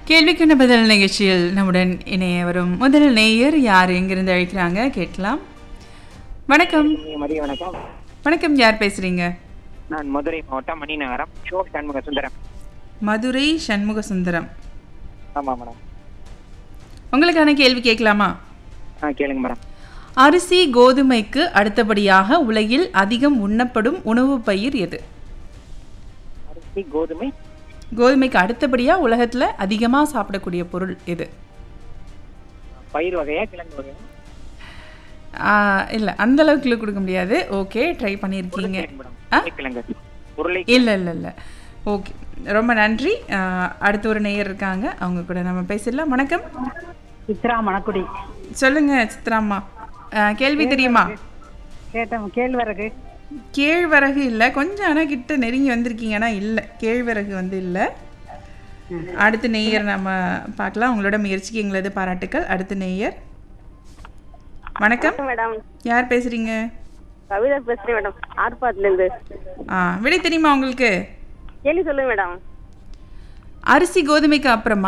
கேள்விக்கான பதில் நிகழ்ச்சியில் நம்முடன் இணைய வரும் முதல் நேயர் யார் எங்கிருந்து அழைக்கிறாங்க கேட்கலாம் வணக்கம் மதிய வணக்கம் வணக்கம் யார் பேசுறீங்க நான் மதுரை மாவட்டம் மணிநகரம் ஷோ சண்முக சுந்தரம் மதுரை சண்முக சுந்தரம் ஆமாம் மேடம் உங்களுக்கான கேள்வி கேட்கலாமா ஆ கேளுங்க மேடம் அரிசி கோதுமைக்கு அடுத்தபடியாக உலகில் அதிகம் உண்ணப்படும் உணவுப் பயிர் எது அரிசி கோதுமை கோதுமைக்கு அடுத்தபடியாக உலகத்தில் அதிகமாக சாப்பிடக்கூடிய பொருள் எது பயிர் வகையா கிழங்கு வகையா இல்லை அந்த அளவுக்கு கொடுக்க முடியாது ஓகே ட்ரை பண்ணியிருக்கீங்க மேடம் ஆ? உருளைக்கிழங்கு உருளை இல்லை இல்லை இல்லை ஓகே ரொம்ப நன்றி ஆ, அடுத்து ஒரு நேயர் இருக்காங்க அவங்க கூட நம்ம பேசிடலாம் வணக்கம் சித்ரா மணக்குடி சொல்லுங்க சித்ராம்மா ஆ, கேள்வி தெரியுமா கேட்டேன் கேழ்வரகு கேழ்வரகு இல்லை கொஞ்சம் ஆனால் கிட்ட நெருங்கி வந்திருக்கீங்கன்னா இல்லை கேழ்வரகு வந்து இல்லை அடுத்த நேயர் நம்ம பார்க்கலாம் உங்களோட முயற்சிக்கு எங்களது பாராட்டுக்கள் அடுத்த நேயர் வணக்கம் மேடம் யார் பேசுறீங்க கவிதா பேசுறேன் மேடம் ஆர்பாட்ல இருந்து ஆ விடை தெரியுமா உங்களுக்கு கேள்வி சொல்லுங்க மேடம் அரிசி கோதுமைக்கு அப்புறமா